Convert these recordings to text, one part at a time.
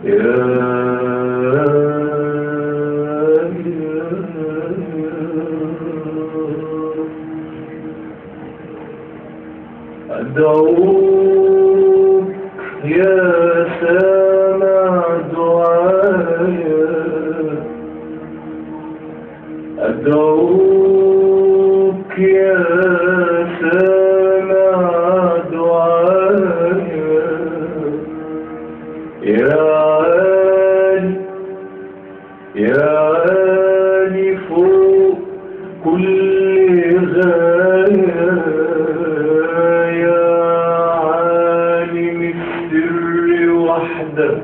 أدعوك يا سامع دعايا أدعوك يا سامع دعايا يا عالي يا عالي فوق كل غاية يا عالم السر وحدك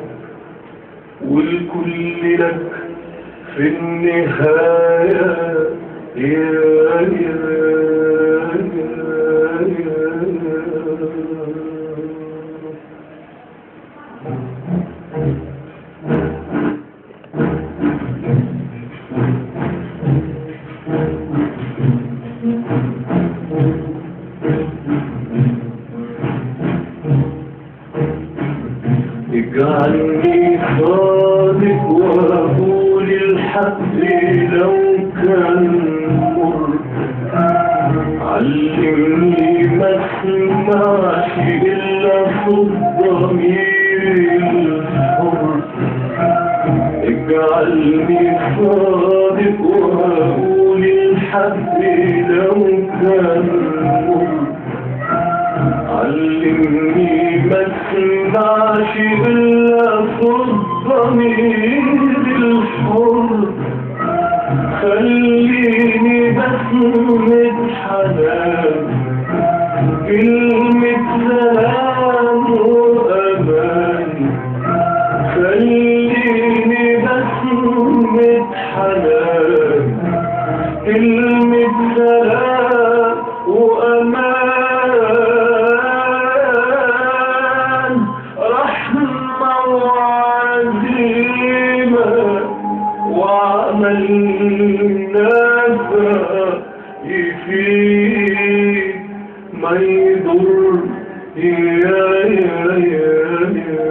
والكل لك في النهاية يا يا يا اجعلني صادق واقول الحق لو كان مر علمني ما اسمعش الا صوت ضميري الحر اجعلني صادق واقول الحق لو كان مر علمني ما اسمعش الا صوت ضمير الحر خليني بسمة حنان كلمة سلام وأمان خليني بسمة حنان كلمة سلام وأمان رحمة وعزيمة وعمل نافع يفيد ما يضر يا يا يا يا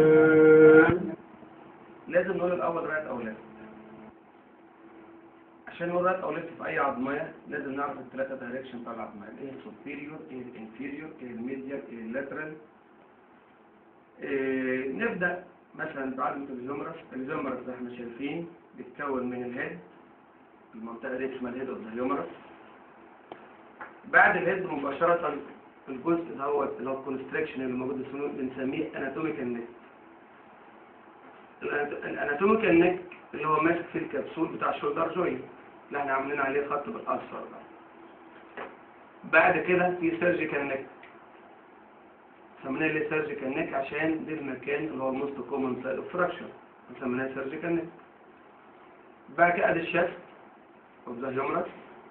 لازم نقول الأول رأية أولاد عشان نقول رأية أولاد في أي عظمية لازم نعرف الثلاثة دايركشن بتاع العظمية إيه السوبيريور إيه الانفيريور إيه الميديال إيه اللاترال إيه نبدأ مثلا بعلمة الهيومرس الهيومرس زي ما احنا شايفين بيتكون من الهيد المنطقة دي اسمها الهيد اوف ذا هيومرس بعد الهيد مباشرة الجزء اللي هو اللي هو الكونستريكشن اللي موجود اسمه بنسميه اناتوميكال نيك الاناتوميكال نيك اللي هو ماسك في الكبسول بتاع الشولدر جوينت اللي احنا عاملين عليه خط بالاصفر ده بعد كده في سيرجيكال نيك سميناه ليه سيرجيكال نيك عشان ده المكان اللي هو الموست كومن سايد اوف فراكشر سميناه سيرجيكال نيك بعد كده ادي الشست اوف ذا هيومرس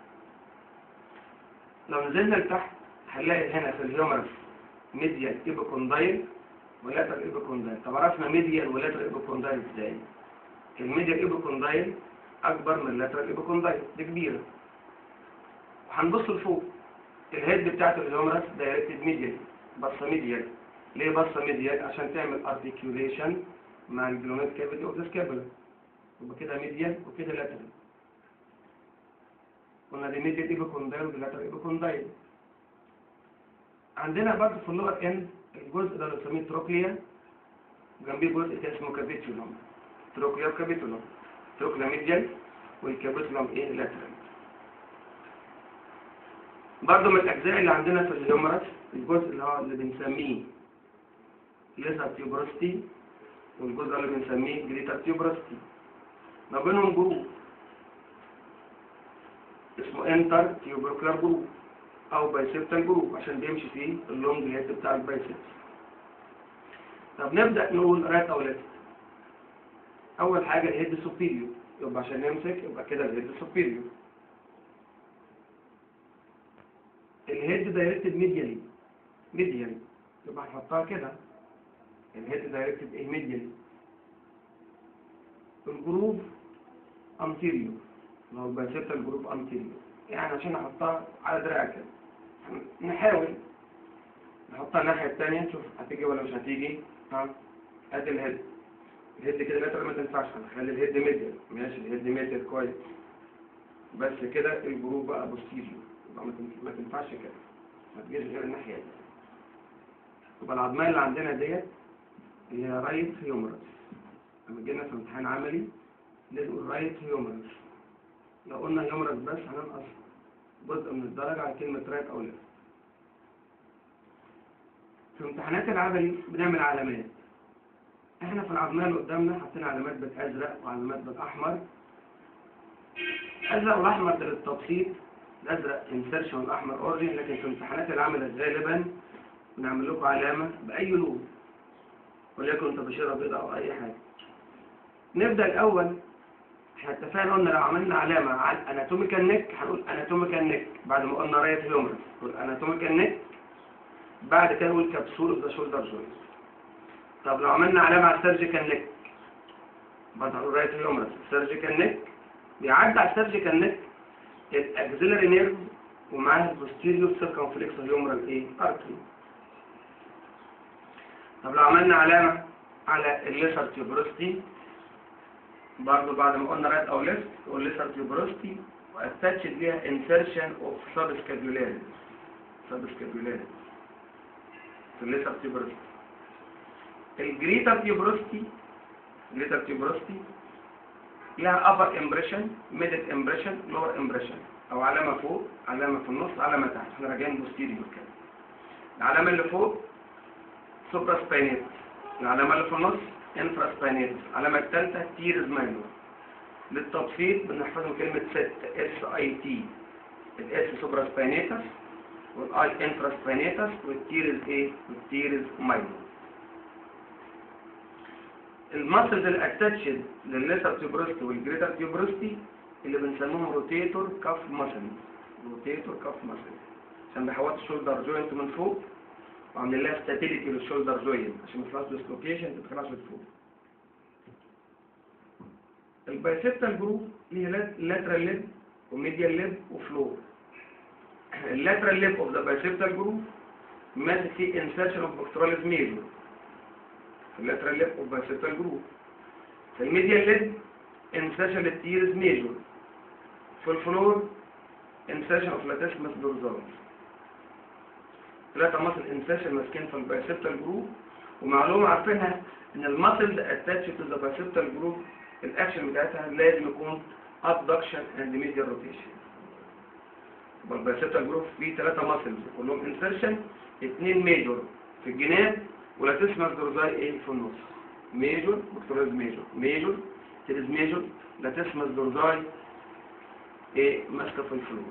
لو نزلنا لتحت هنلاقي هنا في الهيومرس ميديال ايبوكوندايل ولاتر ايبوكوندايل طب عرفنا ميديال ولاتر ايبوكوندايل ازاي الميديال ايبوكوندايل اكبر من اللاتر ايبوكوندايل دي كبيره وهنبص لفوق الهيد بتاعت الهيومرس دايركتد ميديال بصه ميديال ليه بصه ميديال عشان تعمل ارتكيوليشن مع الجلوميت كافيتي اوف ذا سكابولا يبقى كده ميديال وكده لاترال قلنا دي ميديال ايبوكوندايل ودي لاترال ايبوكوندايل عندنا برضه في اللور اند الجزء ده اللي بنسميه تروكليا جنبيه جزء تاني اسمه كابيتولوم تروكليا وكابيتولوم تروكليا ميديال والكابيتولوم ايه لاترال برضه من الاجزاء اللي عندنا في الهيومرس الجزء اللي هو اللي بنسميه ليزر تيوبروستي والجزء اللي بنسميه جريتر تيوبروستي ما بينهم جروب اسمه انتر تيوبروكلار جروب او بايسبتال جروب عشان بيمشي فيه اللونج هيد بتاع البايسبس طب نبدا نقول رات او ليفت اول حاجه الهيد سوبيريور يبقى عشان نمسك يبقى كده الهيد سوبيريور الهيد دايركتد ميديالي ميديالي يبقى هنحطها كده الهيد دايركتد ايه ميديالي الجروب انتيريور اللي هو البايسبتال جروب انتيريور يعني عشان احطها على دراعك كده نحاول نحطها الناحية التانية نشوف هتيجي ولا مش هتيجي ها ادي الهيد الهيد كده لاترال ما تنفعش هنخلي الهيد ميديال ماشي الهيد ميديال كويس بس كده الجروب بقى بوستيريور يبقى ما تنف- ما تنفعش كده ما تجيش غير الناحيه دي يبقى العظميه اللي عندنا ديت هي رايت هيومرس لما جينا في امتحان عملي نقول رايت هيومرس لو قلنا هيومرس بس هننقص جزء من الدرجة على كلمة رايت أو ليفت في امتحانات العملي بنعمل علامات احنا في العظمية اللي قدامنا حاطين علامات بالأزرق وعلامات بالأحمر الأزرق والأحمر ده للتبسيط الأزرق انسرشن والأحمر أورجن لكن في امتحانات العمل غالبا بنعمل لكم علامة بأي لون وليكن تبشيرة بيضاء أو أي حاجة نبدأ الأول احنا اتفقنا قلنا لو عملنا علامة على الاناتوميكال نيك هنقول اناتوميكال نيك بعد ما قلنا رايت هيومرس نقول اناتوميكال نيك بعد كده نقول كبسول اوف ذا شولدر جوينت طب لو عملنا علامة على السيرجيكال نيك بعد نقول رايت هيومرس السيرجيكال نيك بيعدي على السيرجيكال نيك الاكزيلري نيرف ومعاه البوستيريور سيركمفلكس هيومرال ايه ارتري طب لو عملنا علامة على الليسر تيوبروستي برضه بعد ما قلنا رايت او ليفت نقول ليسر تيوبروستي واتاتشد ليها انسرشن اوف سب سكابيولاري سب سكابيولاري في الليسر تيوبروستي الجريتر تيوبروستي الليسر تيوبروستي لها ابر امبريشن ميدل امبريشن لور امبريشن او علامه فوق علامه في النص علامه تحت احنا راجعين بوستيريور كده العلامه اللي فوق سوبرا سباينيت العلامه اللي في النص انفرا سباينيت العلامه الثالثه تيرز ماينور للتبسيط بنحفظهم كلمه ست اس اي تي الاس سوبرا سباينيتس والاي انفرا سباينيتس والتيرز ايه والتيرز ماينور المسلز الاتاتشد للليسر تيوبروستي والجريتر تيوبروستي اللي بنسموهم روتيتور كاف ماسل روتيتور كاف ماسل عشان بيحوط الشولدر جوينت من فوق وعاملين لها ستابيليتي للشولدر جوينت عشان ما يطلعش ديسلوكيشن ما تطلعش لفوق البايسبتال جروب ليه لاترال ليب وميديال ليب وفلور اللاترال ليب اوف ذا بايسبتال جروب ماسك فيه انسرشن اوف بكتراليز ميجور اللاترال ليب اوف بايسبتال جروب في الميديال ليب انسرشن للتيرز ميجور في الفلور انسرشن اوف لاتسمس دورزالز ثلاثة ماسل انسرشن ماسكين في البايسبتال جروب ومعلومة عارفينها ان الماسل اتاتش تو ذا بايسبتال جروب الاكشن بتاعتها لازم يكون abduction and medial rotation يبقى البايسبتال جروب فيه ثلاثة ماسلز كلهم انسرشن اثنين ميجور في الجناب ولاتسمس دورزاي ايه في النص ميجور بكتوريز ميجور ميجور تيريز ميجور لاتسمس دورزاي ايه ماسكه في الفلور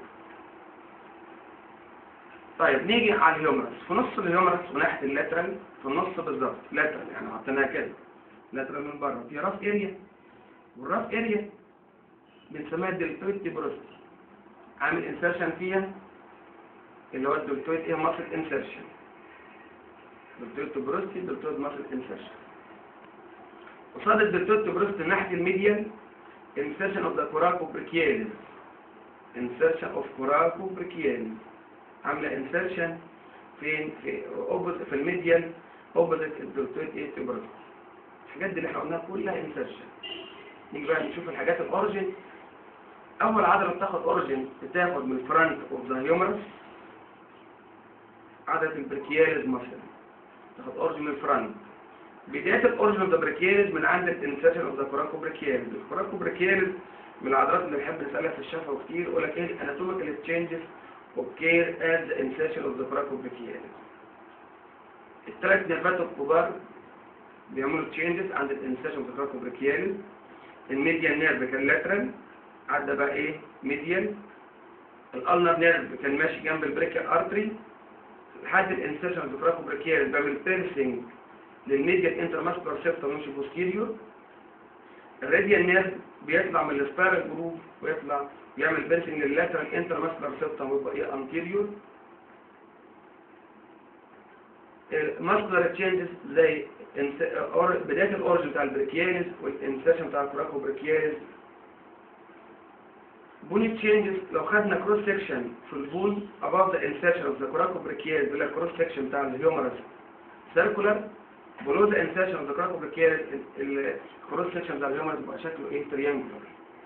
طيب نيجي على الهيومرس في نص الهيومرس وناحيه اللاترال في النص بالظبط لاترال يعني حطيناها كده لاترال من بره في راس اريا والراس اريا بنسميها الدلتويد تيبروستي عامل انسرشن فيها اللي هو الدلتويد ايه ماسل انسرشن دلتويد تيبروستي دلتويد ماسل انسرشن قصاد الدلتويد تيبروستي ناحيه الميديال insertion of the coracobrachialis insertion of coracobrachialis عامله insertion فين في opposite في الميديال opposite الدلتويد ايه تيبروستي الحاجات دي اللي احنا قلناها كلها insertion نيجي بقى نشوف الحاجات الاوريجين اول عضله بتاخد اوريجين بتاخد من الفرونت اوف ذا هيومرس عضله البركياليز مثلا تاخد اوريجين من الفرونت بدايه الاوريجين اوف ذا بركياليز من عند الانسيشن اوف ذا كوراكوبركياليز الكوراكوبركياليز من العضلات اللي بنحب نسالها في الشفه كتير يقول لك ايه اناتوميكال تشينجز اوكير ات ذا انسيشن اوف ذا كوراكوبركياليز الثلاث نيرفات الكبار بيعملوا تشينجز عند الانسيشن اوف ذا كوراكوبركياليز الميديال نيرف كان لاترال عدى بقى ايه ميديال الالنر نيرف كان ماشي جنب البريكال ارتري لحد الانسيشن اوف ذا كوراكوبركياليز بيعمل بيرسينج للميديال انترماسكولار سيبتم ويمشي بوستيريور الراديال نيرف بيطلع من السبايرال جروف ويطلع يعمل بيرسينج لللاترال انترماسكولار سيبتم ويبقى ايه انتيريور الماسكولار تشينجز زي بدايه الاورجن بتاع البريكياليز والانسيشن بتاع الكوراكوبريكياليز بوني تشينجز لو خدنا كروس سيكشن في البون above the insertion of the coracobrachialis اللي هي الكروس سيكشن بتاع الهيومرس سيركولار below the insertion of the coracobrachialis الكروس سيكشن بتاع الهيومرس بيبقى شكله ايه تريانجولار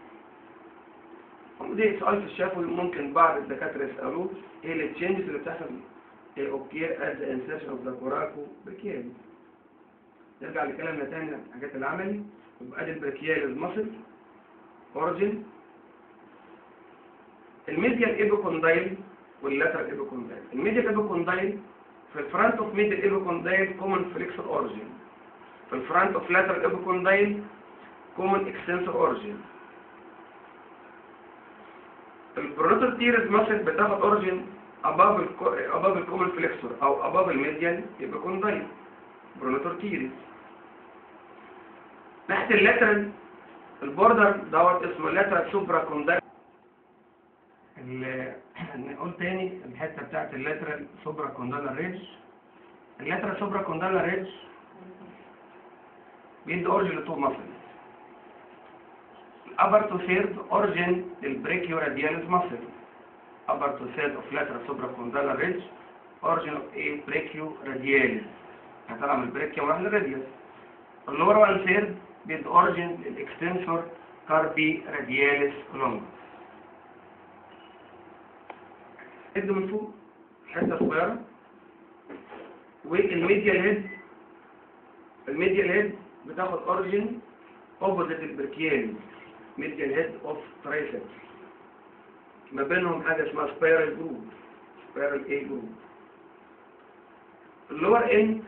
ودي سؤال في الشفوي ممكن بعض الدكاتره يسالوه ايه التشينجز اللي بتحصل ايه اوكير at the insertion of the coracobrachialis نرجع لكلامنا تاني عن الحاجات العملي يبقى ادي البراكياليز ماسل اوريجين الميديال ايبوكوندايل واللاترال ايبوكوندايل الميديال ايبوكوندايل في الفرونت اوف ميديال ايبوكوندايل كومن فليكسور اوريجين في الفرونت اوف لاترال ايبوكوندايل كومن اكستنسور اوريجين البروتر تيرز ماسل بتاخد اوريجين above ال above الكومن فليكسور او above الميديال ايبوكوندايل برونوتور تيرز ناحية اللاترال البوردر دوت اسمه اللاترال سوبرا كوندايل نقول تاني الحته بتاعت اللاترال سوبرا كوندايلر ريدج اللاترال سوبرا كوندايلر ريدج بيدي اورجن لتو ماسل الابر تو ثيرد اورجن للبريكيو رادياليس ماسل upper to third of lateral supracondylar ridge origin of a brachio radialis هطلع من البريكيا وراح للراديوس اللور وان ثيرد بيد اوريجين الاكستنسور كاربي رادياليس لونجس ادي من فوق حته صغيره والميديال هيد الميديال هيد بتاخد اوريجين اوبوزيت البركيالي ميديال هيد اوف ترايسبس ما بينهم حاجه اسمها سبايرال جروب سبايرال اي جروب اللور اند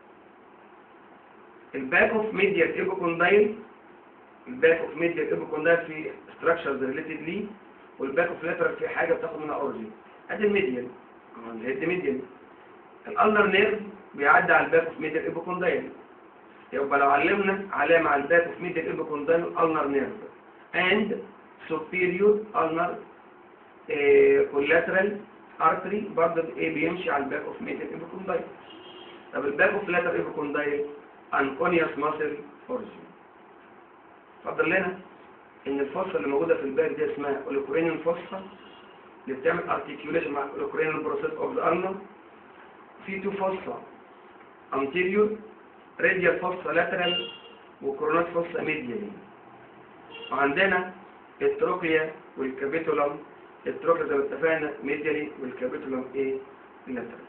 الباك اوف ميديال ايبوكوندايل الباك اوف ميديال ايبوكوندايل في ستراكشرز ريليتد ليه والباك اوف لاترال في حاجه بتاخد منها اوريجين ادي الميديال الهيد ميديال الالنر نيرف بيعدي على الباك اوف ميديال ايبوكوندايل يبقى لو علمنا علامه على الباك اوف ميديال ايبوكوندايل الالنر نيرف اند superior ulnar collateral artery برضه ايه بيمشي على الباك اوف ميديال ايبوكوندايل طب الباك اوف لاترال ايبوكوندايل انكونيوس ماسل اوريجين فضل لنا ان الفصة اللي موجودة في الباك دي اسمها اوليكورينين فصة اللي بتعمل ارتيكيوليشن مع الاوليكورينين بروسيس اوف ذا ارنر في تو فصة anterior radial فصة lateral وكورونات فصة medial وعندنا التروكيا والكابيتولم التروكيا زي ما اتفقنا ميديالي والكابيتولم ايه lateral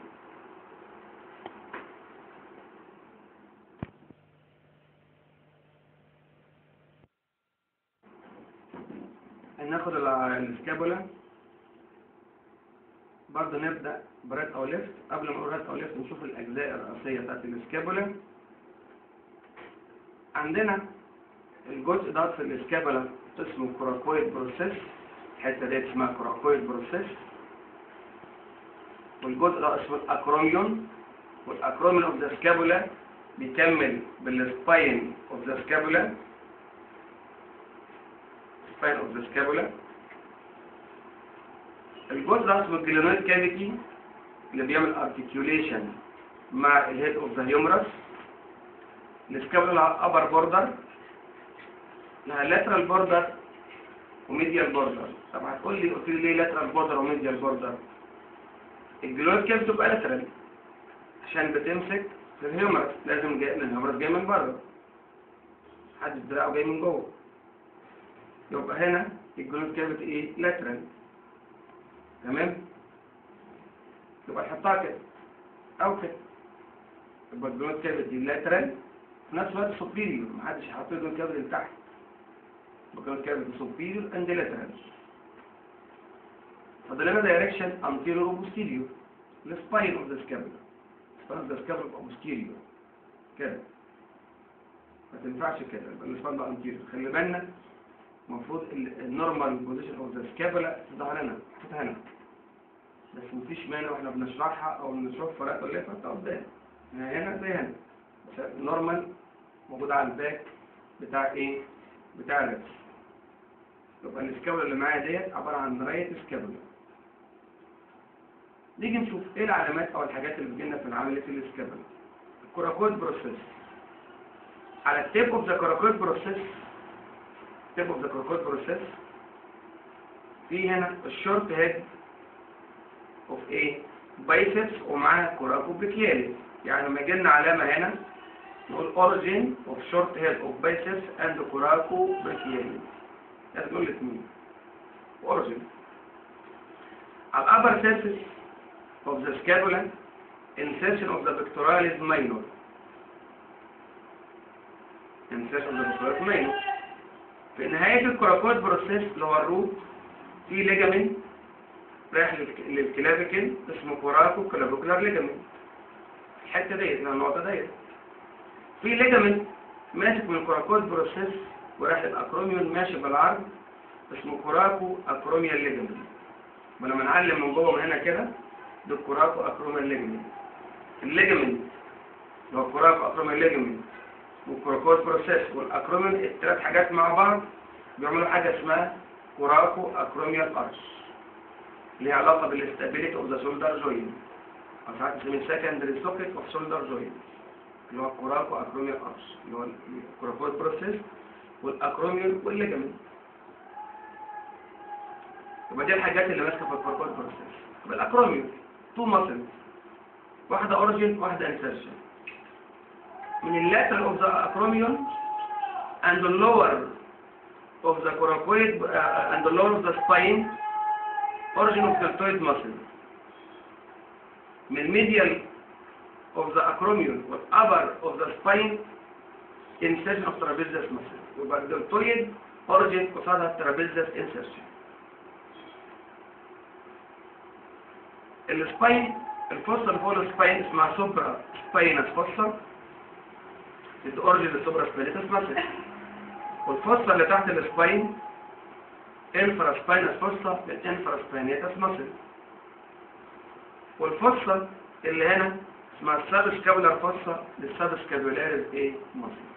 هناخد ال- السكابولا برضه نبدأ برات او ليفت قبل ما نقول رات او ليفت نشوف الأجزاء الرئيسية بتاعت السكابولا عندنا الجزء ده في السكابولا اسمه كوراكويد بروسيس الحتة دي اسمها كوراكويد بروسيس والجزء ده اسمه الأكروميون والأكروميون اوف ذا سكابولا بيكمل بالسباين اوف ذا سكابولا spine of the scapula الجزء ده اسمه الجلينويد كافيتي اللي بيعمل articulation مع الهيد اوف ذا هيومرس السكابولا لها upper border لها lateral border وميديال border طب هتقول لي قلت لي ليه lateral border وميديال border الجلينويد كافيتي بتبقى lateral عشان بتمسك في الهيومرس لازم جاي الهيومرس جاي من بره حد دراعه جاي من جوه يبقى هنا الجلوس كافيتي ايه لاترال تمام يبقى نحطها كده او كده يبقى الجلوس كافيتي لاترال في نفس الوقت سوبيريور محدش هيحط الجلوس كافيتي لتحت يبقى الجلوس كافيتي سوبيريور اند لاترال فاضل لنا دايركشن انتيريور وبوستيريور السباين اوف ذا سكابولا السباين اوف ذا سكابولا يبقى بوستيريور كده ما تنفعش كده يبقى السباين ده انتيريور خلي بالنا المفروض النورمال بوزيشن اوف ذا سكابولا في ظهرنا حطها هنا بس مفيش مانع واحنا بنشرحها او بنشوف فرق اللي فاتت قدام هنا زي هنا بس النورمال موجود على الباك بتاع ايه بتاع الرأس يبقى السكابولا اللي معايا ديت عباره عن مرايه سكابولا نيجي نشوف ايه العلامات او الحاجات اللي بتجيلنا في عمليه السكابولا الكوراكويد بروسيس على التيب اوف ذا كوراكويد بروسيس tip of the crocodile process في هنا الشورت هيد اوف ايه بايسبس ومعاها كوراكو بريكيالي يعني لما يجي لنا علامه هنا نقول origin of short hair of biceps and coraco brachialis يعني نقول الاثنين origin على upper surface of the scapula insertion of the pectoralis minor insertion of the pectoralis minor في نهاية الكوراكويد بروسيس اللي هو الروت في ليجامنت رايح للك- للكلافيكل اسمه كوراكو كلافيكولار ليجامنت الحتة ديت من النقطة ديت في ليجامنت ماسك من الكوراكويد بروسيس ورايح للأكروميون ماشي بالعرض اسمه كوراكو أكروميال ليجامنت ولما نعلم من جوه من هنا كده ده الكوراكو أكروميال ليجامنت الليجامنت اللي هو الكوراكو أكروميال ليجامنت والكوراكويد بروسيس والأكروميون الثلاث حاجات مع بعض بيعملوا حاجة اسمها كوراكو أكروميال أرش ليها علاقة بالاستابيليتي اوف ذا شولدر جوين أو ساعات بنسميه سكندري سوكيت اوف شولدر جوين اللي هو الكوراكو أكروميال أرش اللي هو الكوراكويد بروسيس والأكروميال والليجامنت يبقى دي الحاجات اللي ماسكة في الكوراكويد بروسيس يبقى الأكروميال تو ماسلز واحدة أوريجين واحدة انسرشن من اللاترال اوف ذا أكروميون and the lower of the coracoid uh, and the lower of the spine origin of deltoid muscle من medial of the acromion with upper of the spine insertion of trapezius muscle يبقى deltoid origin قصادها trapezius insertion السباين الفصة اللي فوق السباين اسمها سوبرا سباينس فصة الاورجن السوبرا سباينس muscle والفصة اللي تحت السباين انفرا سباينس فصة للانفرا سباينيتس ماسل والفصة اللي هنا اسمها الساب سكابولار فصة للساب سكابولاريز ايه ماسل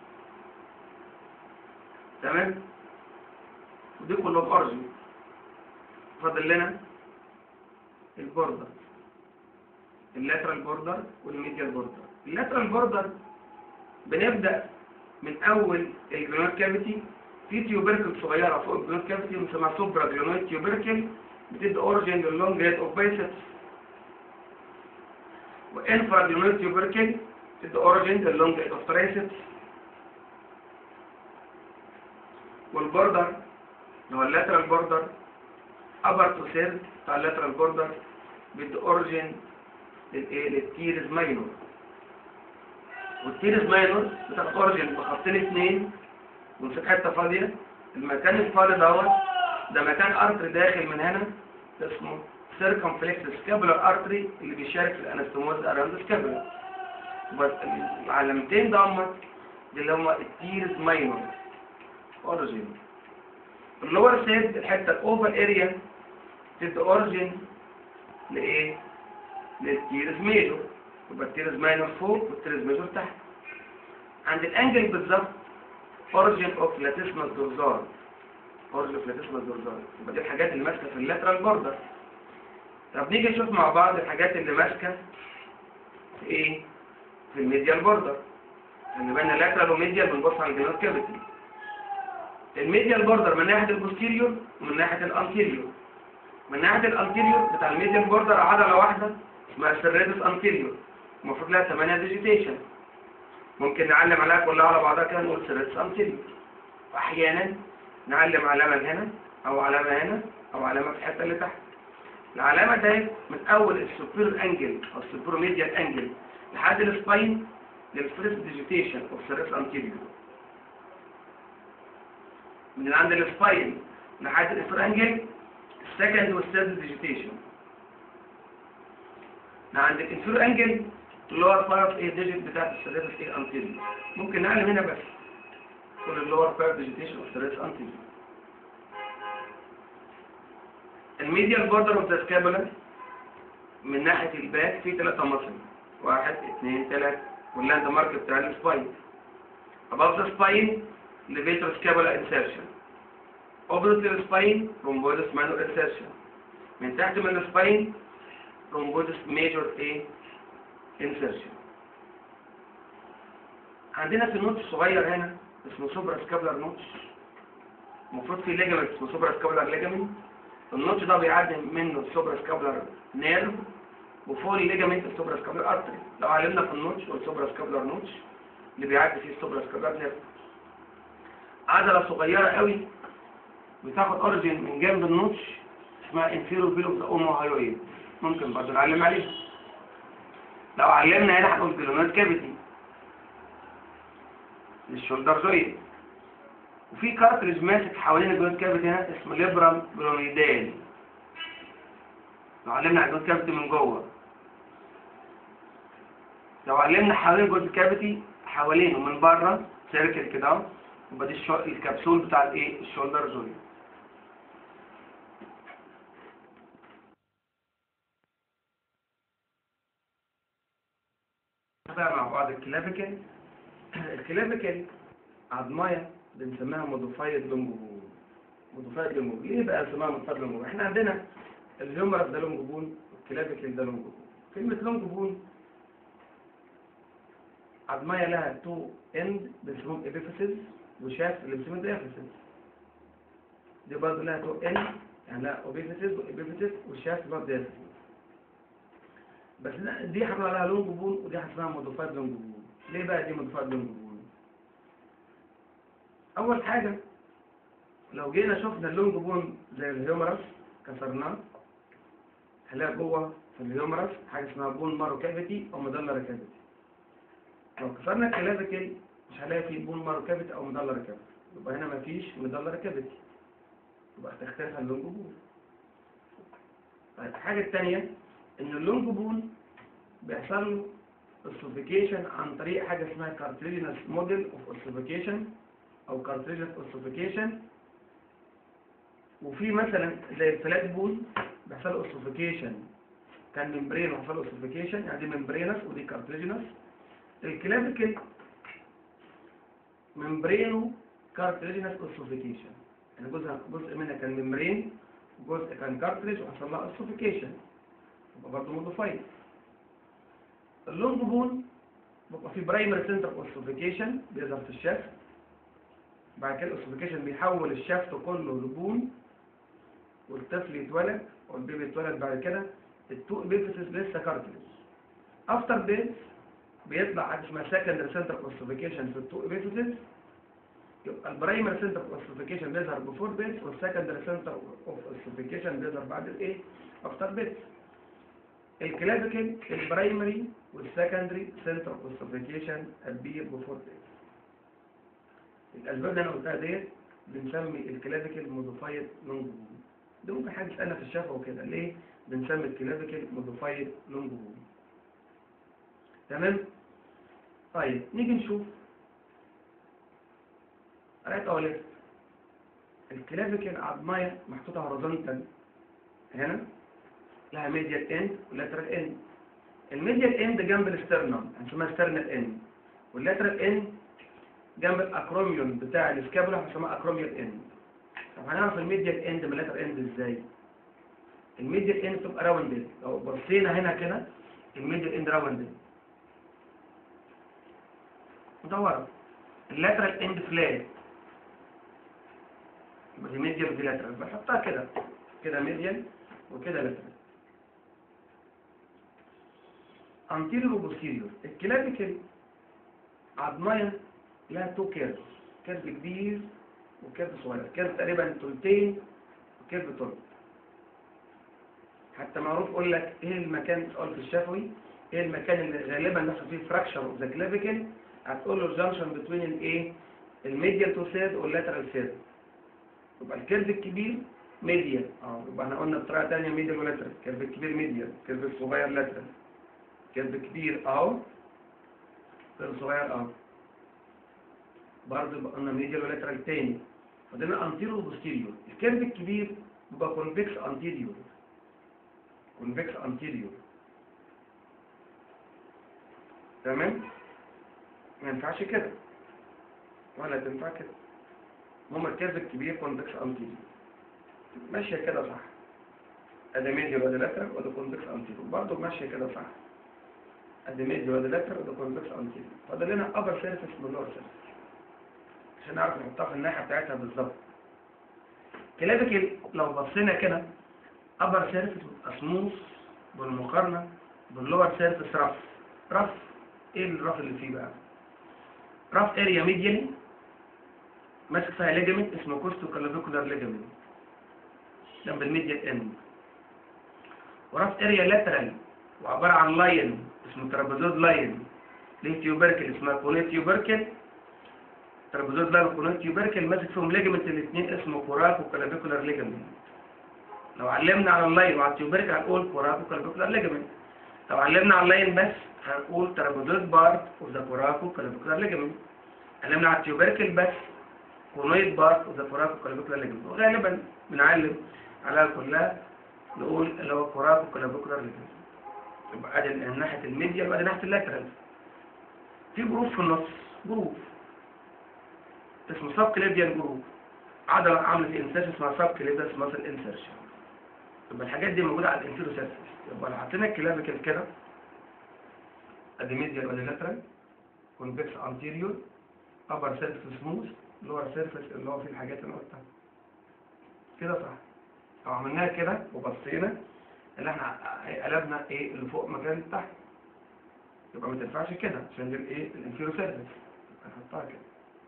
تمام ودي كلهم اورجن فاضل لنا البوردر اللاترال بوردر والميديال بوردر اللاترال بوردر بنبدأ من اول الجلونال كافيتي في تيوبركل صغيره فوق الجلونال كافيتي بنسميها سوبرا جلونال تيوبركل بتدي اوريجين للونج ريت اوف بايسبس وانفرا جلونال تيوبركل بتدي اوريجين للونج ريت اوف ترايسبس والبوردر اللي هو اللاترال بوردر ابر تو سيرد بتاع اللاترال بوردر بيدي اوريجين للايه للتيرز ماينور والتيرز ماينور بتاخد اوريجين بخطين اثنين ونسيب حته فاضيه المكان الفاضي دوت ده مكان ارتري داخل من هنا اسمه سيركمفلكس سكابولار ارتري اللي بيشارك في الانستوموز اراوند سكابولا بس العلامتين دمت دي اللي هم التيرز ماينور اوريجين اللور سيد الحته الاوفر اريا تدي اوريجين لايه للتيرز ميجور يبقى التيرز ماينور فوق والتيرز ميجور تحت عند الانجل بالظبط اوريجين اوف لاتيسمس دورزال اوريجين اوف لاتيسمس دورزال يبقى دي الحاجات اللي ماسكه في اللاترال بوردر طب نيجي نشوف مع بعض الحاجات اللي ماسكه في ايه في الميديال بوردر اللي بين اللاترال وميديال بنبص على الجنوب كافيتي الميديال بوردر من ناحيه البوستيريور ومن ناحيه الانتيريور من ناحيه الانتيريور بتاع الميديال بوردر عضله واحده اسمها السيريدس انتيريور المفروض لها 8 ديجيتيشن ممكن نعلم عليها كلها على بعضها كده نقول سيريدس انتيريور واحيانا نعلم علامه هنا او علامه هنا او علامه في الحته اللي تحت العلامه دي من اول السوبر انجل او السوبر ميديال انجل لحد السباين للفيرست ديجيتيشن اوف سيريدس انتيريور من عند السباين لحد الانفر انجل السكند والثيرد ديجيتيشن من عند الانفير انجل اللور بارت ايه ديجيت بتاعت السيريبس ايه انتيريور ممكن نعلم هنا بس كل اللور بارت ديجيتيشن اوف سيريبس انتيريور الميديال بوردر اوف ذا سكابولا من ناحيه الباك في ثلاثه مصل واحد اثنين ثلاثه واللاند مارك بتاع السباين above the spine levator scapular insertion opposite the spine rhomboidus minor insertion من تحت من السباين rhomboidus major A insertion عندنا في النوتش صغير هنا اسمه سوبرا سكابلر نوتش المفروض في ليجمنت اسمه سوبرا سكابلر ليجمنت النوتش ده بيعدي منه السوبرا سكابلر نيرف وفوق الليجمنت السوبرا سكابلر ارتري لو علمنا في النوتش والسوبرا سكابلر نوتش اللي بيعدي فيه السوبراسكابلار نيرف عضله صغيره قوي بتاخد اوريجين من جنب النوتش اسمها انفيرو فيلو ذا اومو هايويد ممكن برضه نعلم عليها لو علمنا هنا هنقول جلونات كافيتي للشولدر جويد وفي كارتريج ماسك حوالين الجلونات كافيتي هنا اسمه ليبرام جلونيدال لو علمنا على الجلونات كافيتي من جوه لو علمنا حوالين الجلونات كافيتي حوالينه من بره سيركل كده اهو يبقى دي الشو... الكبسول بتاع الايه الشولدر جويد بقى مع بعض الكلافيكل الكلافيكل عظمايه بنسميها موديفايد لونجبون موديفايد لونجبون ليه بقى اسمها موديفايد لونجبون احنا عندنا الهيومرس ده لونجبون والكلافيكل ده لونجبون كلمه لونجبون عظمايه لها تو اند بنسموهم ابيفيسز وشاف اللي بنسموهم ديافيسز دي برضه لها تو اند يعني لها اوبيفيسز وابيفيسز وشاف برضه ديافيسز بس لا دي حصل عليها لونج بون ودي حصلها موديفايد لونج بون ليه بقى دي موديفايد لونج بون اول حاجه لو جينا شفنا اللونج بون زي الهيومرس كسرناه هنلاقي جوه في الهيومرس حاجه اسمها بون مارو كافيتي او مدلر كافيتي لو كسرنا الكلافيكل مش هنلاقي فيه بون مارو كافيتي او مدلر كافيتي يبقى هنا مفيش مدلر كافيتي يبقى هتختلف عن اللونج بون طيب الحاجه الثانيه ان اللونج بون بيحصل له اوسيفيكيشن عن طريق حاجه اسمها كارتريجنس موديل اوف اوسيفيكيشن او كارتريجنس اوسيفيكيشن وفي مثلا زي الفلات بون بيحصل له اوسيفيكيشن كان ممبرين وحصل له اوسيفيكيشن يعني دي ممبرينس ودي كارتريجنس الكلافيكل ممبرينو كارتريجنس اوسيفيكيشن يعني جزء جزء منها كان ممبرين وجزء كان كارتريج وحصل لها اوسيفيكيشن يبقى برضه موديفايد اللونج بون بيبقى في برايمري سنتر اوسيفيكيشن بيظهر في الشافت بعد كده الاوسيفيكيشن بيحول الشافت كله لبون والطفل يتولد والبيبي يتولد بعد كده التو بيفيسز لسه كارتلج افتر بيس بيطلع حاجه اسمها سكندري سنتر اوسيفيكيشن في التو بيفيسز يبقى البرايمري سنتر اوسيفيكيشن بيظهر بفور بيس والسكندري سنتر اوف اوسيفيكيشن بيظهر بعد الايه افتر بيس الكلاسيكال البرايمري والسكندري سنتر اوسيفيكيشن البير بفور بيس الاسباب اللي انا قلتها ديت بنسمي الكلاسيكال موديفايد لونج بون ده ممكن حد يسالنا في الشفا وكده ليه بنسمي الكلاسيكال موديفايد لونج بون تمام طيب نيجي نشوف رايت او ليفت الكلاسيكال عظمايه محطوطه هوريزونتال هنا لها ميديال اند ولاترال اند الميديال اند جنب الاسترنم هنسميها سترنال اند واللاترال اند جنب الاكروميون بتاع السكابولا هنسميها اكروميال اند طب هنعرف الميديال اند من اللاترال اند ازاي الميديال اند بتبقى راوندد لو بصينا هنا كده الميديال اند راوندد مدوره اللاترال اند فلات يبقى دي ميديال ودي لاترال بحطها كده كده ميديال وكده لاترال anterior وبوستيريور الكلافيكل عظمية لها تو كيرف كيرف كبير وكيرف صغير كيرف تقريبا تلتين وكيرف تلت حتى معروف يقول لك ايه المكان سؤال في الشفوي ايه المكان اللي غالبا نحصل فيه فراكشر اوف ذا كلافيكل هتقول له الجنكشن بتوين الايه الميديال تو سيرد واللاترال سيرد يبقى الكيرف الكبير ميديال اه يبقى احنا قلنا بطريقه ثانيه ميديال ولاترال الكيرف الكبير ميديال الكيرف الصغير لاترال كيرف كبير اهو كيرف صغير اهو برضه يبقى قلنا ميديال ولاترال تاني فضلنا انتيريور وبوستيريور الكيرف الكبير يبقى كونفكس انتيريور كونفكس انتيريور تمام ما ينفعش كده ولا تنفع كده المهم الكيرف الكبير كونفكس انتيريور ماشيه كده صح ادي ميديال وادي لاترال وادي كونفكس انتيريور برضه ماشيه كده صح ادي ميديال وادي لاترال وادي كونفكس انتيريور فاضل لنا ابر سيرفيس ولور سيرفيس عشان نعرف نحطها في الناحيه بتاعتها بالظبط كلافيكل لو بصينا كده ابر سيرفيس بيبقى سموث بالمقارنه باللور سيرفيس رف رف ايه الرف اللي فيه بقى راف اريا ميديالي ماسك فيها ليجمنت اسمه كوستو كلافيكولار ليجمنت جنب الميديال اند وراف اريا لاترال وعباره عن لاين اسمه ترابيزود لاين ليه تيوبركل اسمها كونيت تيوبركل ترابيزود لاين وكونيت تيوبركل ماسك فيهم ليجمنت الاثنين اسمه كوراكو كلافيكولار ليجمنت لو علمنا على اللاين وعلى التيوبركل هنقول كوراكو كلافيكولار ليجمنت لو علمنا على اللاين بس هنقول ترابيزود بارت اوف ذا كوراكو كلافيكولار ليجمنت علمنا على التيوبركل بس كونويد بارت اوف ذا كوراكو كلافيكولار ليجمنت وغالبا بنعلم عليها كلها نقول اللي هو كوراكو كلافيكولار ليجمنت يبقى ادي ناحيه الميديا وادي ناحيه اللاترال في جروف في النص جروف اسمه سب كليفيان جروف عضله عامله انسيرشن اسمها سب كليفيان ماسل انسيرشن يبقى الحاجات دي موجوده على الانتيرو سيرفيس يبقى لو حطينا الكلافيكل كده ادي ميديال وادي لاترال كونفكس انتيريور ابر سيرفيس سموث لور سيرفيس اللي هو فيه الحاجات اللي قلتها كده صح لو عملناها كده وبصينا اللي احنا قلبنا ايه اللي فوق مكان اللي تحت يبقى ما تنفعش كده عشان دي الايه الانفيرو سيرفيس هنحطها كده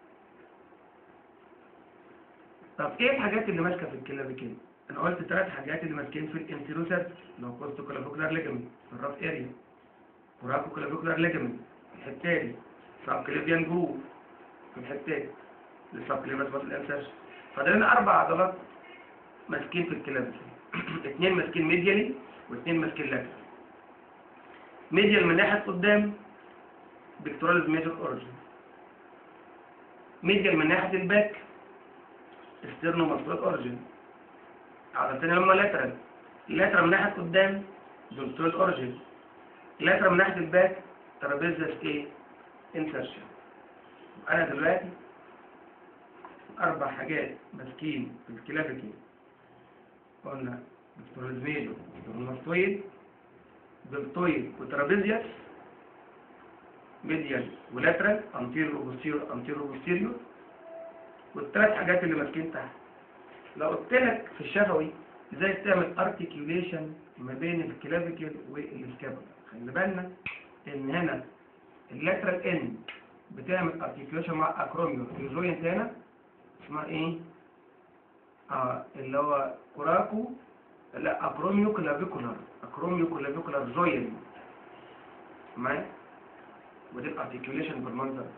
طب ايه الحاجات اللي ماسكه في الكلافيكل انا قلت ثلاث حاجات اللي ماسكين في الانفيرو سيرفيس اللي هو كوستو كلافيكولار ليجمنت في الراف اريا كوراكو كلافيكولار ليجمنت الحته دي سب كليفيان جروف في الحته دي السب كليفيان ماسل انسرشن فاضلنا اربع عضلات ماسكين في الكلافيكل اثنين ماسكين ميديالي واثنين ماسكين لاترال ميديال من ناحيه قدام بيكتوراليز ميجر اوريجن ميديال من ناحيه الباك استرنو ماسكولار اوريجن عضلتين اللي هما لاترال لاترال من ناحيه قدام دولتويد اوريجن لاترال من ناحيه الباك ترابيزا ايه انسرشن انا دلوقتي اربع حاجات ماسكين في الكلافيكل قلنا دكتورزميلو دورماستويد دلتويد وترابيزيوس ميديال ولاترال انتيرو وبوستيريور انتيرو وبوستيريور والثلاث حاجات اللي ماسكين تحت لو قلت لك في الشفوي ازاي تعمل ارتكيوليشن ما بين الكلافيكل والسكابولا خلي بالنا ان هنا اللاترال اند بتعمل ارتكيوليشن مع اكروميو الجوينت هنا اسمها ايه اه اللي هو كوراكو لا اكروميو كلافيكولار اكروميو كلافيكولار جوين معايا ودي الارتكيوليشن بالمنظر ده.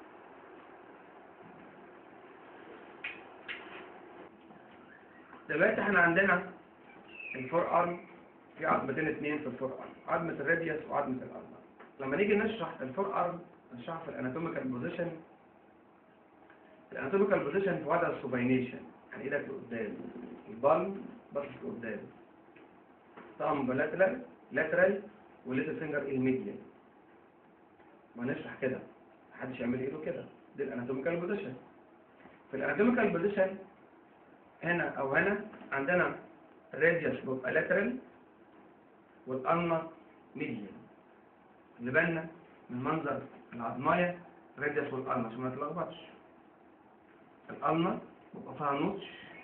دلوقتي احنا عندنا الفور ارم في عظمتين اثنين في الفور ارم عظمه الراديوس وعظمه الارم لما نيجي نشرح الفور ارم نشرح في الاناتوميكال بوزيشن الاناتوميكال بوزيشن في وضع السوباينيشن يعني ايدك لقدام البالم باصص لقدام ثامب لاترال لاترال وليتل فينجر الميديان ما نشرح كده محدش يعمل ايده كده دي الاناتوميكال بوزيشن في الاناتوميكال بوزيشن هنا او هنا عندنا الراديوس بيبقى لاترال والالنا ميديان اللي بالنا من منظر العظمايه الراديوس والالنا عشان ما تتلخبطش الالنا بيبقى فيها نوتش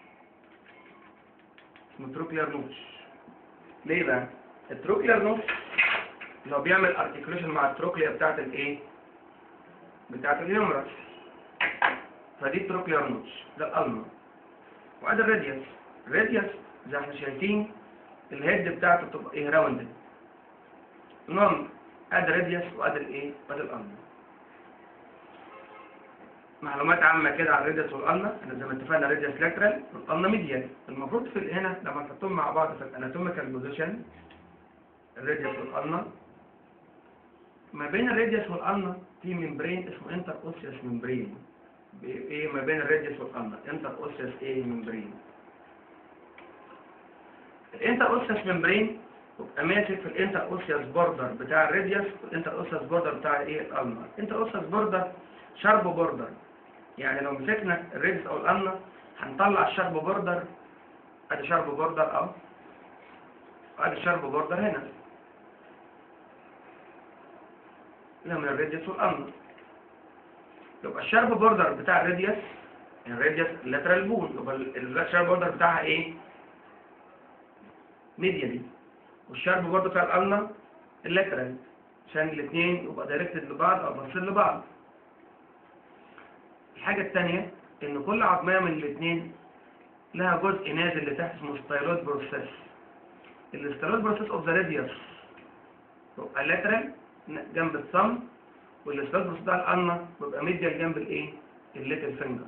اسمه تروكلير نوتش ليه بقى التروكلير نوتش لو بيعمل ارتكيوليشن مع التروكليا بتاعت الايه بتاعت الهيومرس فدي التروكلير نوتش ده الالنا وادي الراديوس الراديوس زي احنا شايفين الهيد بتاعته بتبقى ايه راوندد المهم ادي الراديوس وادي الايه وادي الالنا معلومات عامة كده عن الراديوس والالنا احنا زي ما اتفقنا الراديوس لاترال والالنا ميديال المفروض في هنا لما نحطهم مع بعض في الاناتوميكال بوزيشن الراديوس والالنا ما بين الراديوس والالنا في ممبرين اسمه انتر اوسيوس ممبرين ايه ما بين الراديوس والالنا انتر اوسيوس ايه ممبرين الانتر اوسيوس ممبرين يبقى ماسك في الانتر اوسيوس بوردر بتاع الراديوس والانتر اوسيوس بوردر بتاع ايه الالنا الانتر اوسيوس بوردر شارب بوردر يعني لو مسكنا الراديوس او الالنا هنطلع الشارب بوردر ادي شارب بوردر اهو وادي الشارب بوردر هنا هنا من الراديوس والالنا يبقى الشارب بوردر بتاع الراديوس الراديوس اللاترال بون يبقى الشارب بوردر بتاعها ايه ميديالي والشارب بوردر بتاع الالنا اللاترال عشان الاثنين يبقى دايركتد لبعض او باصين لبعض الحاجة الثانية ان كل عظمية من الاثنين لها جزء نازل لتحت اسمه ستايلويد بروسيس الستايلويد بروسيس اوف ذا راديوس بيبقى لاترال جنب الثumb والستايلويد بروسيس بتاع القلنة بيبقى ميديال جنب الايه الليتل فينجر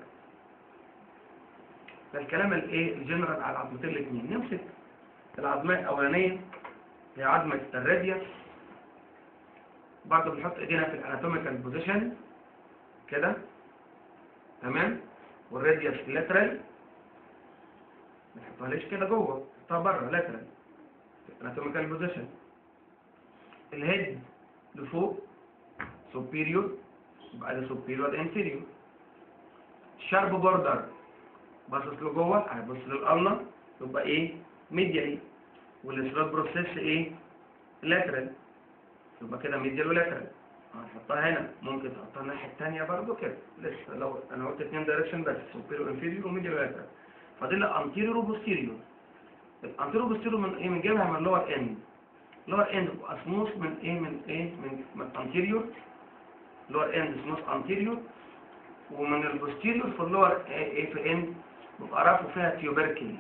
ده الكلام الايه الجنرال على العظمتين الاثنين نمسك العظمية الأولانية هي عظمة الراديوس برضه بنحط ايدينا في الاناتوميكال بوزيشن كده تمام والراديوس لاترال ما نحطهاش كده جوه نحطها بره لاترال في الاناتوميكال بوزيشن الهيد لفوق superior يبقى ده superior ده inferior شارب بوردر باصص لجوه هيبص للقلنه يبقى ايه ميديالي والسلوت بروسيس ايه لاترال يبقى كده ميديال ولاترال هنحطها هنا ممكن تحطها الناحيه الثانيه برضو كده لسه لو انا قلت اثنين دايركشن بس سوبيريور انفيريور وميديال ولاترال فاضل لي انتيريور وبوستيريور الانتيريور وبوستيريور من ايه بنجيبها من اللور اند لور اند اسموث من ايه من ايه من من انتيريور لور اند سموث انتيريور ومن البوستيريور في اللور ايه في اند بيبقى رافع فيها تيوبركل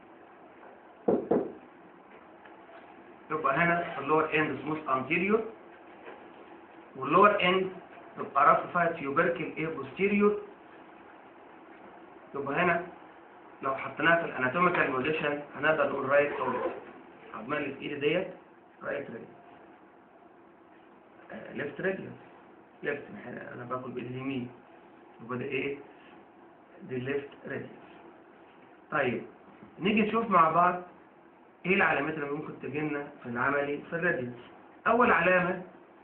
يبقى هنا اللور اند سموث انتيريور واللور اند يبقى رافع فيها تيوبركل ايه بوستيريور يبقى هنا لو حطيناها في الاناتوميكال بوزيشن هنقدر نقول رايت او ليفت عضمال اللي في ايدي ديت رايت راديوس ليفت راديوس ليفت انا باكل بايدي اليمين يبقى ده ايه دي ليفت راديوس طيب نيجي نشوف مع بعض ايه العلامات اللي ممكن تجينا في العملي في الراديوس اول علامة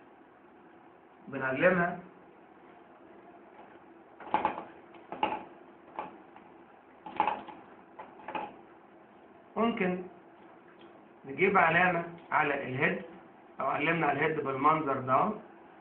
بنعلمها ممكن نجيب علامة على الهيد او علمنا على الهيد بالمنظر ده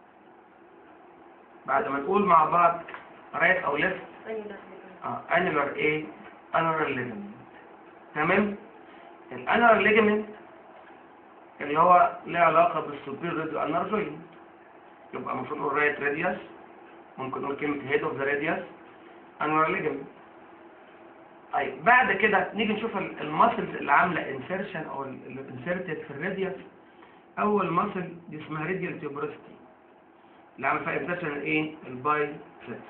بعد ما نقول مع بعض رايت او ليفت اه انيلر ايه انيلر ليجمنت تمام الانيلر ليجمنت اللي هو له علاقة بالسوبير راديو انر جوين يبقى المفروض نقول رايت راديوس ممكن نقول كلمة هيد اوف ذا راديوس انيلر ليجمنت طيب بعد كده نيجي نشوف الماسلز اللي عاملة انسيرشن او اللي انسيرتد في الراديوس اول ماسل دي اسمها راديال تيوبروستي اللي عامل فيها انسيرشن ايه البايسبس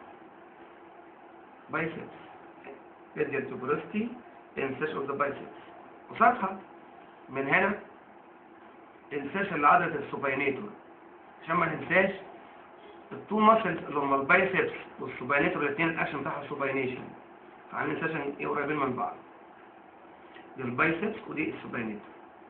بايسبس راديال تيوبروستي انسيرشن اوف ذا بايسبس وسطها من هنا انسيرشن لعضلة السوباينيتور عشان ما ننساش التو ماسلز اللي هم البايسبس والسوباينيتور الاثنين الاكشن بتاعها سوباينيشن فعاملين سيشن ايه قريبين من بعض دي البايسبس ودي السوباينيتور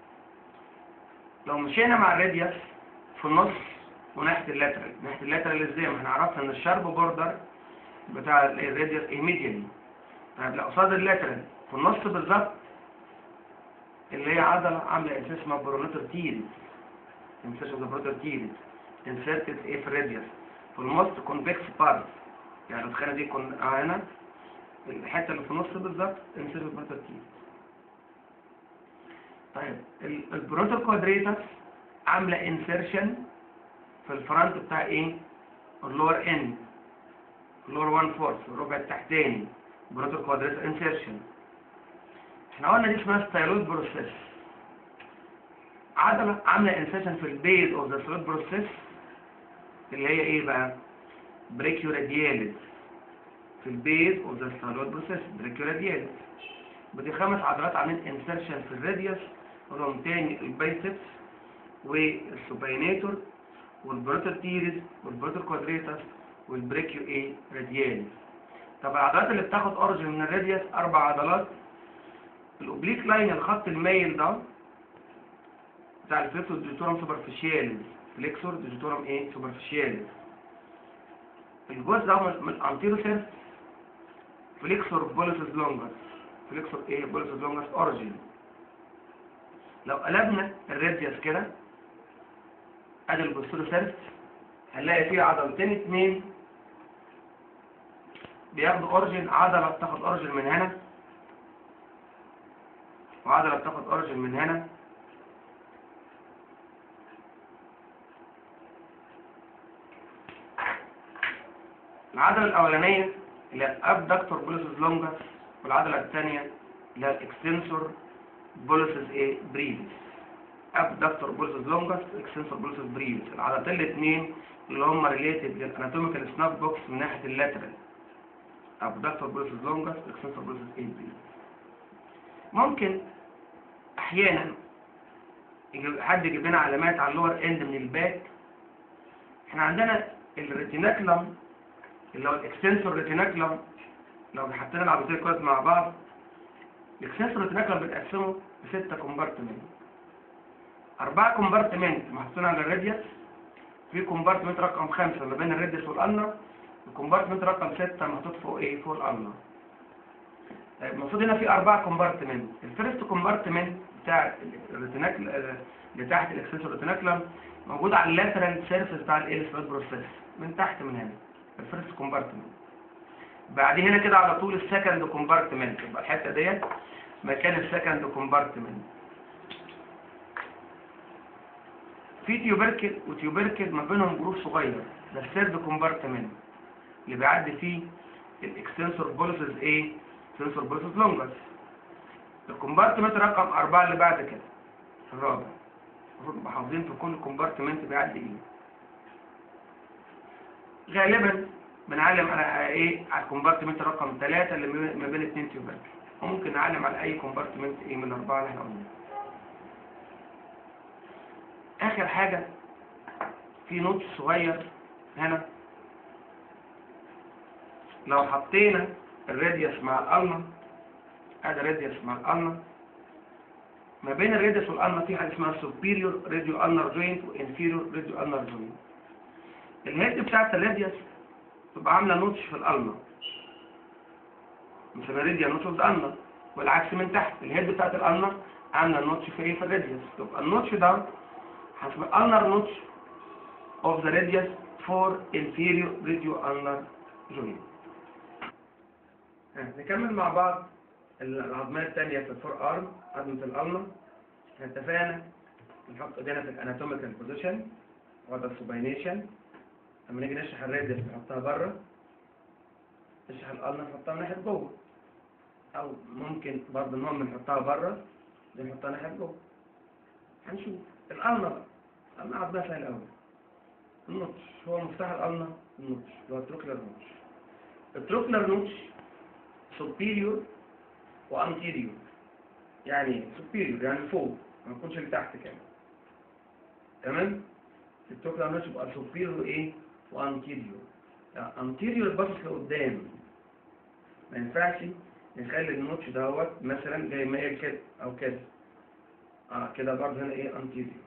لو مشينا مع الراديوس في النص وناحيه اللاترال ناحيه اللاترال ازاي ما احنا عرفنا ان الشارب بوردر بتاع الراديوس ايميديالي طيب لا قصاد اللاترال في النص بالظبط اللي هي عضله عامله انسيس اسمها برونيتور تيريز انسيس اوف ذا برونيتور تيريز انسيرتد ايه في الراديوس في الموست كونفكس بارت يعني تخيل دي كون هنا الحته اللي في النص بالظبط انسيس اوف برونيتور تيريز طيب البرونتر كوادريتس عامله انسيرشن في الفرونت بتاع ايه اللور اند اللور 1 فورث الربع التحتاني برونتر كوادريتس انسيرشن احنا قلنا دي اسمها ستايلويد بروسيس عضله عامله انسيرشن في البيز اوف ذا ستايلويد بروسيس اللي هي ايه بقى بريكيو رادياليس في البيز اوف ذا ستايلويد بروسيس بريكيو رادياليس بدي خمس عضلات عاملين انسيرشن في الراديوس ولهم تاني البايسبس والسوباينيتور والبروتر تيريز والبروتر كوادريتاس والبريكيو ايه رادياليس طب العضلات اللي بتاخد اوريجن من الراديوس اربع عضلات الاوبليك لاين الخط المايل ده بتاع الفليكسور ديجيتورم سوبرفيشياليز فليكسور ديجيتورم ايه سوبرفيشياليز الجزء ده من الانتيرو سيرف فليكسور بوليسز لونجس فليكسور ايه بوليسز لونجس اوريجين لو قلبنا الراديوس كده ادي البوستيرو سيرف هنلاقي فيه عضلتين اتنين بياخدوا اوريجين عضله بتاخد اوريجين من هنا وعضلة بتاخد اوريجين من هنا العضلة الأولانية اللي هي الابدكتور بوليسز لونجس والعضلة الثانية اللي هي الاكستنسور بوليسز ايه بريفيس ابدكتور بوليسز لونجس اكستنسور بوليسز بريفيس العضلتين الاثنين اللي هم ريليتد للاناتوميكال سناب بوكس من ناحية اللاترال ابدكتور بوليسز لونجس اكستنسور بوليسز ايه بريفيس ممكن احيانا يجيب- حد يجيب لنا علامات على اللور اند من الباك احنا عندنا الريتيناكلم اللي هو الاكستنسور ريتيناكلم لو حطينا العضلتين كويس مع بعض الاكستنسور ريتيناكلم بنقسمه لستة كومبارتمنت أربعة كومبارتمنت محطوطين على الراديوس في كومبارتمنت رقم خمسة ما بين الراديوس والألنا وكومبارتمنت رقم ستة محطوط فوق ايه فوق الألنا طيب المفروض هنا في أربعة كومبارتمنت الفيرست كومبارتمنت بتاع الريتيناكل آه، اللي تحت الاكستنسور ريتيناكلم موجود على اللاترال سيرفيس بتاع الاليس بروسيس من تحت من هنا الفيرست كومبارتمنت بعدين هنا كده على طول السكند كومبارتمنت يبقى الحته ديت مكان السكند كومبارتمنت في تيوبركل وتيوبركل ما بينهم جروف صغير ده الثيرد كومبارتمنت اللي بيعدي فيه الاكستنسور بوليسز ايه اكستنسور بوليسز لونجس الكومبارتمنت رقم أربعة اللي بعد كده الرابع المفروض نبقى حافظين في كل كومبارتمنت بيعدي ايه غالبا بنعلم على ايه على الكومبارتمنت رقم ثلاثة اللي ما بين اتنين تيوبركل وممكن نعلم على اي كومبارتمنت ايه من الاربعة اللي احنا قلناها اخر حاجة في نوت صغير هنا لو حطينا الراديوس مع الالما ادي الراديوس مع الالما ما بين الراديوس والالما في حاجه اسمها superior radio ulnar joint و inferior radio ulnar joint الهيد بتاعت الراديوس تبقى عامله نوتش في الالما مش الراديا نوتش في الالما والعكس من تحت الهيد بتاعت الالما عامله نوتش في ايه في الراديوس تبقى النوتش ده حسب ulnar نوتش of the radius for inferior radio ulnar joint ها، نكمل مع بعض العظمية الثانية في الفور ارم عظمة الألما احنا اتفقنا نحط ايدينا في الاناتوميكال بوزيشن وضع السوباينيشن لما نيجي نشرح الراديوس نحطها بره نشرح الألما نحطها ناحية جوه أو ممكن برضه المهم نحطها بره دي نحطها ناحية جوه هنشوف الألما بقى الألما عظمها سهل أوي النوتش هو مفتاح الألما النوتش اللي هو التروكلر نوتش التروكلر نوتش superior وانتيريور يعني superior يعني فوق ما يكونش اللي تحت كمان تمام التوكل عمال يبقى superior ايه وانتيريور يعني انتيريور باصص لقدام ما ينفعش نخلي النوتش دوت مثلا جاي مايل كده او كده اه كده برضه هنا ايه انتيريور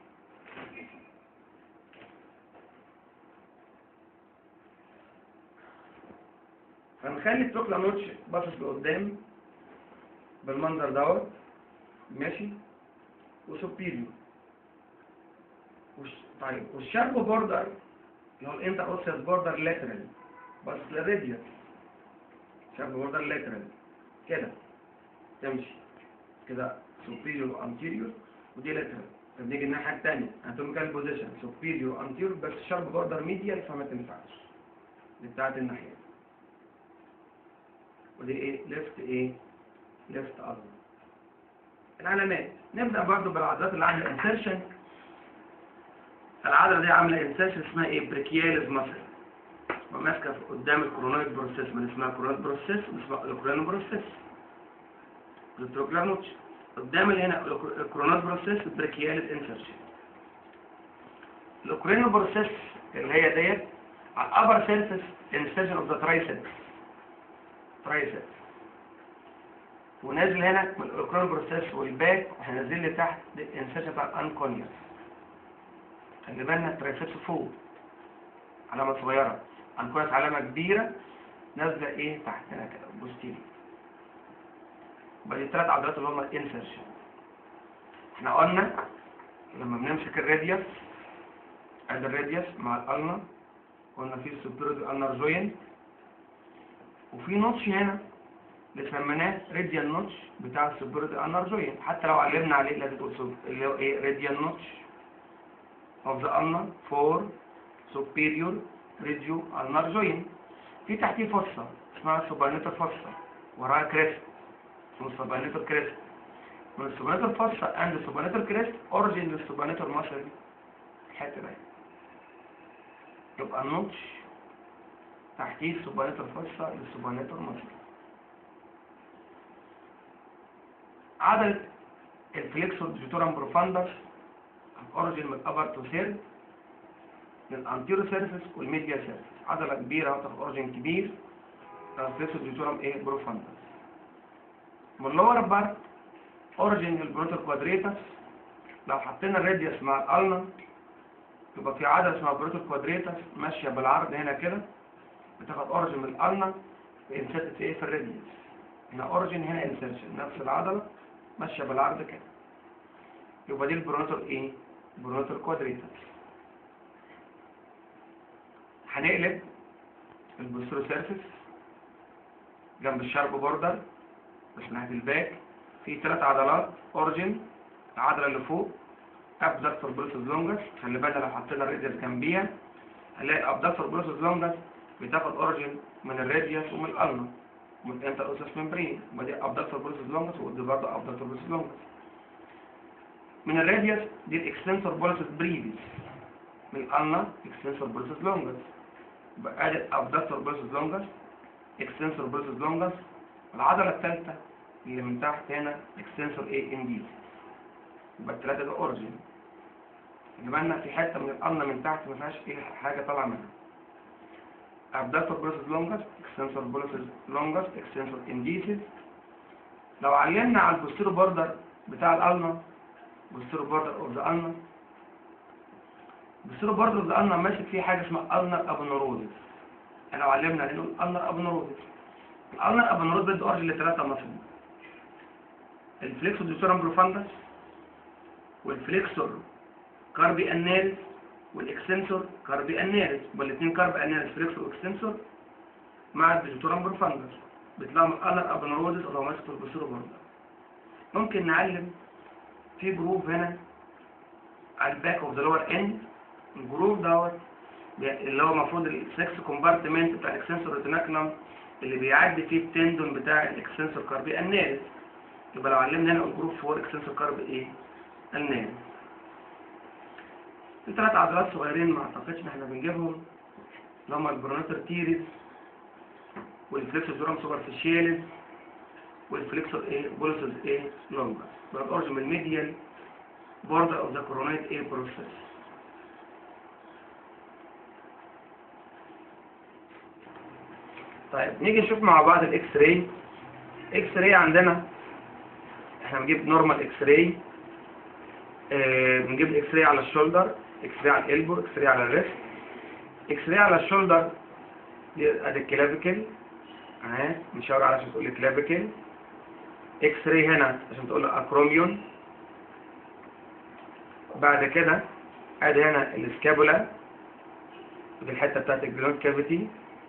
هنخلي التوكلا نوتش باصص لقدام بالمنظر دوت ماشي وسوبيريور وش... طيب والشارب بوردر اللي هو الانتر اوسيس بوردر لاترال باصص للراديوس شارب بوردر لاترال كده تمشي كده سوبيريور وانتيريور ودي لاترال طب نيجي الناحيه الثانيه اناتوميكال بوزيشن سوبيريور وانتيريور بس شارب بوردر ميديال فما تنفعش دي بتاعت الناحيه ودي ايه ليفت ايه ليفت ارم العلامات نبدا برضو بالعضلات اللي عامله انسيرشن العضله دي عامله انسيرشن اسمها ايه بريكياليز ماسل وماسكه في قدام الكورونويد بروسيس من اسمها كورونويد بروسيس واسمها الكورونو بروسيس التروكلار نوتش قدام اللي هنا الكورونويد بروسيس بريكياليز انسيرشن الكورونو بروسيس اللي هي ديت على الابر سيرفيس انسيرشن اوف ذا ترايسبس ترايسبس ونازل هنا من الاوكران بروسيس والباك وهنزل لي تحت الانسيرشن بتاع الانكونيوس خلي بالنا الترايسبس فوق علامه صغيره انكونيوس علامه كبيره نازله ايه تحت هنا كده بوستيري بقى الثلاث عضلات اللي هم الانسيرشن احنا قلنا لما بنمسك الراديوس ادي الراديوس مع الالنا قلنا فيه السوبيريور النر جوين وفي نوتش هنا اللي سميناه راديال نوتش بتاع السوبيريور النر جوين حتى لو علمنا عليه لازم تقول سوب اللي هو ايه راديال نوتش of the ulnar for superior radio ulnar joint في تحتيه فصة اسمها سوبرنيتور فصة وراها كريست اسمه سوبرنيتور كريست من السوبرنيتور فصة عند السوبرنيتور كريست اوريجين للسوبرنيتور ماسل الحتة دي يبقى النوتش تحتيه السوبرنيتور فصة للسوبرنيتور ماسل عدد الفليكسور ديجيتورم بروفاندس اوريجين من الابر تو سير للانتيرو سيرفيس والميديا سيرفيس عضله كبيره وتاخد اوريجين كبير الفليكسور ديجيتورم ايه بروفاندس من اللور بارت اوريجين للبروتر كوادريتس لو حطينا الراديوس مع الالنا يبقى في عضله اسمها بروتر كوادريتس ماشيه بالعرض هنا كده بتاخد اوريجين من الالنا وانسرت ايه في الراديوس هنا اوريجين هنا انسرشن نفس العضله ماشيه بالعرض كده يبقى دي البرونوتور ايه برونوتور كوادريتس هنقلب البوسترو سيرفيس جنب الشارب بوردر بس ناحيه الباك في ثلاث عضلات اوريجين العضله اللي فوق ابدكتور بروسس لونجس خلي بالنا لو حطينا الراديوس جنبيها هنلاقي ابدكتور بروسس لونجس بتاخد اوريجين من الراديوس ومن الالنا ومن الانتر اوسس ممبرين ودي ابدكتور بروسس لونجس ودي برضه ابدكتور بروسس لونجس من الراديوس دي الاكستنسور بولسس بريفيس من الالنا اكستنسور بولسس لونجس يبقى ادي الابدكتور بولسس لونجس اكستنسور بولسس لونجس العضله الثالثه اللي من تحت هنا اكستنسور ايه انديس يبقى الثلاثه ده اوريجين اللي بالنا في حته من الالنا من تحت ما فيهاش ايه حاجه طالعه منها abductor process longus extensor process longus extensor indices لو علمنا على البوستيرو بوردر بتاع الالنا بوستيرو بوردر اوف ذا النا البوستيرو بوردر اوف ذا النا ماسك فيه حاجه اسمها النر ابنورودس لو علمنا نقول النر ابنورودس الالنر ابنورودس ده اورجن لثلاثه مصل الفليكسور ديسورم بروفاندس والفليكسور كاربي انيرس والاكستنسور كاربي انيرس والاثنين كاربي انيرس فليكسور واكستنسور مع الديجيتورام بروفاندس بيطلعوا من الالر ابنورودس او ماسك البوستيرو بوردر ممكن نعلم في جروف هنا على الباك اوف ذا لور اند الجروف دوت بي- اللي هو المفروض السكس كومبارتمنت بتاع الاكستنسور ريتيناكلم اللي بيعدي فيه التندون بتاع الاكستنسور كاربي النارس يبقى لو علمنا هنا الجروف 4 اكستنسور كاربي ايه النارس في ثلاث عضلات صغيرين ما اعتقدش ان احنا بنجيبهم اللي هم البروناتر تيريس والفليكسور جورام سوبرفيشياليس والفليكسور ايه بولسز ايه لونجر ده الاورج من الميديال بوردر اوف ذا كورونيت ايه بروسيس طيب نيجي نشوف مع بعض الاكس راي اكس راي عندنا احنا بنجيب نورمال اكس راي آه، بنجيب الاكس راي على الشولدر اكس راي على الالبو اكس راي على الريست اكس راي على الشولدر دي ادي الكلافيكل اهي نشاور على عشان تقول لي كلافيكل اكس راي هنا عشان تقول لي اكروميون بعد كده ادي هنا السكابولا ودي الحته بتاعت الجلوت كافيتي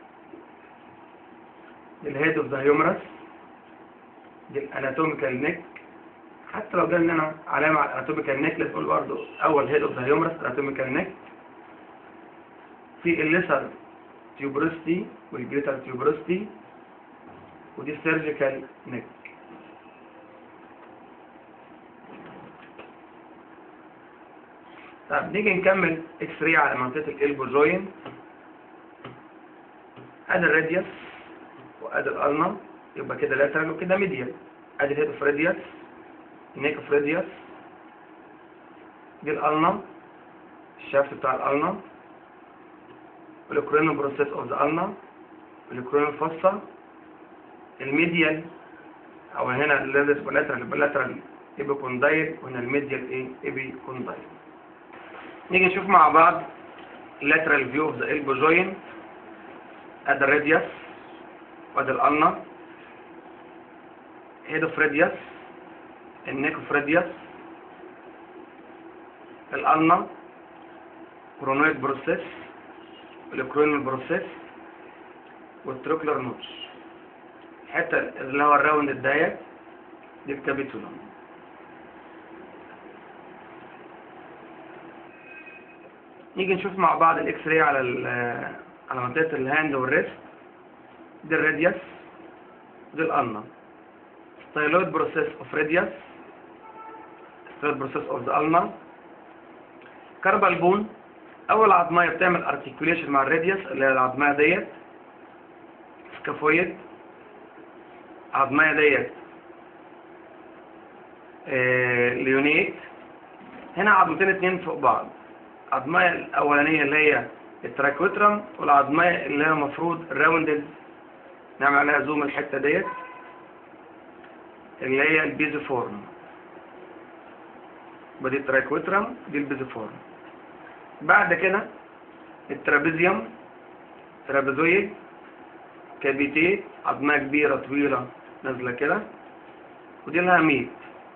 دي الهيد اوف ذا هيومرس دي الاناتوميكال نيك حتى لو جالنا هنا علامه على الاناتوميكال نيك لازم نقول برضه اول هيد اوف ذا هيومرس اناتوميكال نيك في الليسر تيوبروستي والجريتر تيوبروستي ودي السيرجيكال نيك طب نيجي نكمل اكس راي على منطقه الالبو جوين ادي الراديوس وادي الالنا يبقى كده لاترال وكده ميديال ادي الهيد اوف راديوس النيك اوف راديوس دي الالنا الشافت بتاع الالنا والكرونال بروسيس اوف ذا النا والكرونال فوسا الميديال او هنا الليدس بلاترال بلاترال ايبيكوندايل وهنا الميديال ايه ايبيكوندايل نيجي نشوف مع بعض lateral view of the elbow joint ادي الراديوس وادي الالنا head of radius النيك اوف راديوس الالنا كرونويد بروسيس الكرونال بروسيس والتروكلر نوتش الحته اللي هو الراوند الضيق دي الكابيتولوم نيجي نشوف مع بعض الاكس راي على ال- على منطقه الهاند والريست دي الراديوس دي الالنا ستايلويد بروسيس اوف راديوس ستايلويد بروسيس اوف ذا النا كاربال بون اول عظمايه بتعمل ارتكيوليشن مع الراديوس اللي هي العظمايه ديت سكافويد عظمايه ديت آه، ليونيت هنا عظمتين اتنين فوق بعض العظمايه الاولانيه اللي هي التراكوترم والعظمايه اللي هي المفروض الراوندد نعمل عليها زوم الحته ديت اللي هي البيزوفورم بدي التراكوترم دي البيزوفورم بعد كده الترابيزيوم ترابيزويد كابيتيت عظمه كبيره طويله نازله كده ودي لها ميت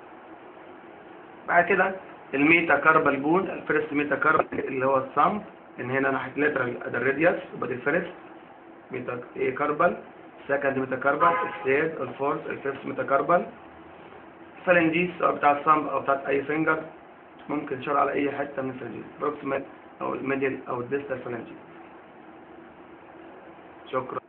بعد كده الميتا كاربال بون الفيرست ميتا كاربال اللي هو الصمت ان هنا ناحيه لاترال ده الراديوس وبدي الفيرست ميتا ايه كاربال سكند ميتا كاربال الثيرد الفورث الفيفث ميتا كاربال فالنجيس سواء بتاع الصمت او بتاع اي فينجر ممكن تشار على اي حته من الفالنجيس بروكسيمال او الميديال او الديستال فالنجيس شكرا